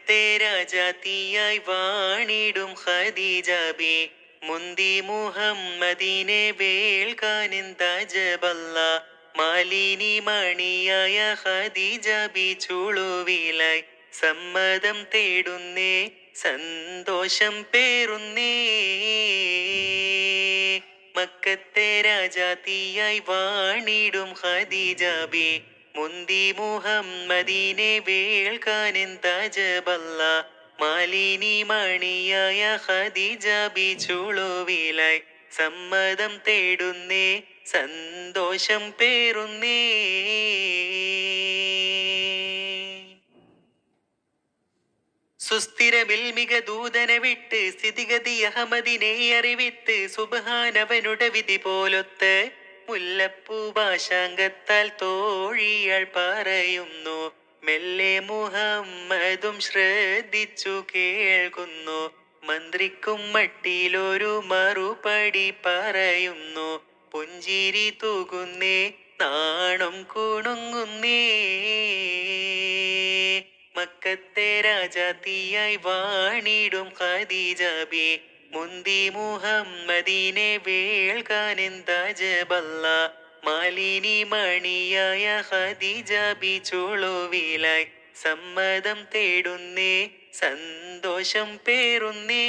മക്കത്തെ രാജാത്തിയായി വാണിടും ഖദീജബി മുന്തി മുഹമ്മദിനെ വേൾക്കാനെന്താ ജബല്ല മാലിനി മണിയായ ഖദീജബി ചുളുവിലായി സമ്മതം തേടുന്നേ സന്തോഷം പേറുന്നേ മക്കത്തെ രാജാത്തിയായി വാണിടും ഖദീജബി മുന്തി മുഹമ്മദിനെ വേൾക്കാനെന്താ ജബല്ല മാലിനി മണിയായ ഖദീജബി ചുളുവിലായി സമ്മതം തേടുന്നേ സന്തോഷം പേറുന്നേ സുസ്ഥിരമിൽ മിക ദൂതനെ വിട്ട് സ്ഥിതിഗതി അഹമ്മദിനെ അറിവിത്ത് സുബഹാനവനുടെ വിധി പോലൊത്ത് മുല്ലപ്പൂ ഭാഷാങ്കത്താൽ തോഴിയാൾ പറയുന്നു മെല്ലെ മുഹമ്മദും ശ്രദ്ധിച്ചു കേൾക്കുന്നു മന്ത്രിക്കും മട്ടിലൊരു മറുപടി പറയുന്നു പുഞ്ചിരി തൂകുന്നേ നാണം കുണുങ്ങുന്നേ മക്കത്തെ രാജാത്തിയായി വാണിടും ഖദീജബി മുന്തി മുഹമ്മദിനെ വേൾക്കാനെന്താ ജബല്ല മാലിനി മണിയായ ഖദീജബി ചുളുവിലായി സമ്മതം തേടുന്നേ സന്തോഷം പേറുന്നേ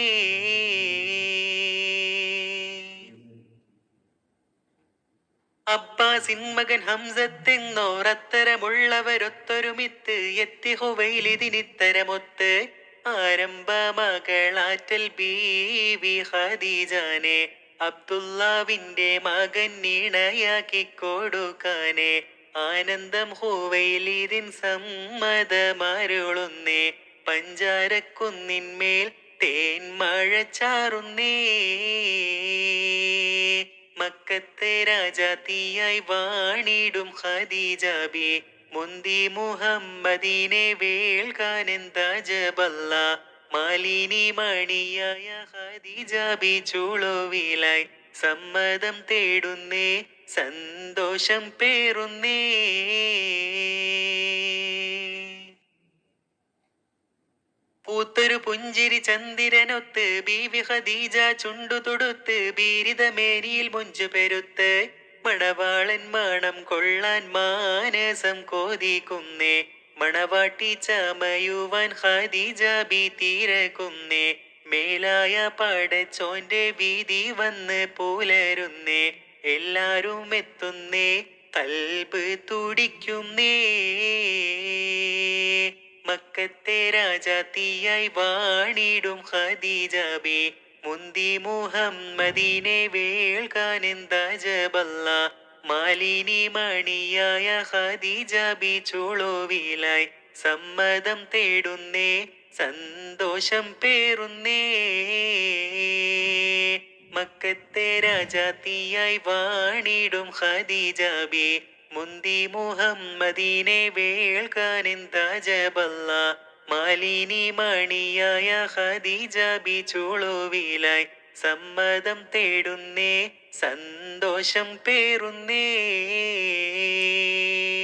അബ്ബാസിൻ മകൻ ഹംസത്തെന്നോർ അത്തരമുള്ളവരൊത്തൊരുമിത്ത് എത്തി ഹുവൈലിതിനിത്തരമൊത്ത് ആരംഭ മകളാറ്റൽ ബീവി ഖദീജാനെ അബ്ദുല്ലാവിന്റെ മകൻ ഇണയാക്കി കൊടുക്കാനെ ആനന്ദം ഹുവൈലിതിൻ സമ്മതമരുളുന്നേ പഞ്ചാരക്കുന്നിന്മേൽ തേൻ മഴ ചാറുന്നേ മക്കത്തെ രാജാത്തിയായി വാണിടും ഖദീജബി മുന്തി മുഹമ്മദിനെ വേൾക്കാനെന്താ ജബല്ല മാലിനി മണിയായ ഖദീജബി ചുളുവിലായി സമ്മതം തേടുന്നേ സന്തോഷം പേറുന്നേ പൂത്തൊരു പുഞ്ചിരി ചന്ദിരനൊത്ത് ബീവി ഖദീജ ചുണ്ടു തൊടുത്ത് ബീരിതമേനിയിൽ മുഞ്ചു പെരുത്ത് മണവാളൻ മണം കൊള്ളാൻ മാനസം കോതിക്കുന്നേ മണവാട്ടി ചമയുവാൻ ഖദീജ ബി തീരക്കുന്നേ മേലായ പടച്ചോന്റെ വീതി വന്ന് പുലരുന്നേ എല്ലാരും എത്തുന്നേ കൽബ് തുടിക്കുന്നേ മക്കത്തെ രാജാത്തിയായി വാണിടും ഖദീജബി മുന്തി മുഹമ്മദിനെ വേൾക്കാനെന്താ ജബല്ല മാലിനി മണിയായ ഖദീജബി ചുളുവിലായി സമ്മതം തേടുന്നേ സന്തോഷം പേറുന്നേ മക്കത്തെ രാജാത്തിയായി വാണിടും ഖദീജബി മുന്തി മുഹമ്മദിനെ വേൾക്കാനെന്താ ജബല്ല മാലിനി മണിയായ ഖദീജബി ചുളുവിലായി സമ്മതം തേടുന്നേ സന്തോഷം പേറുന്നേ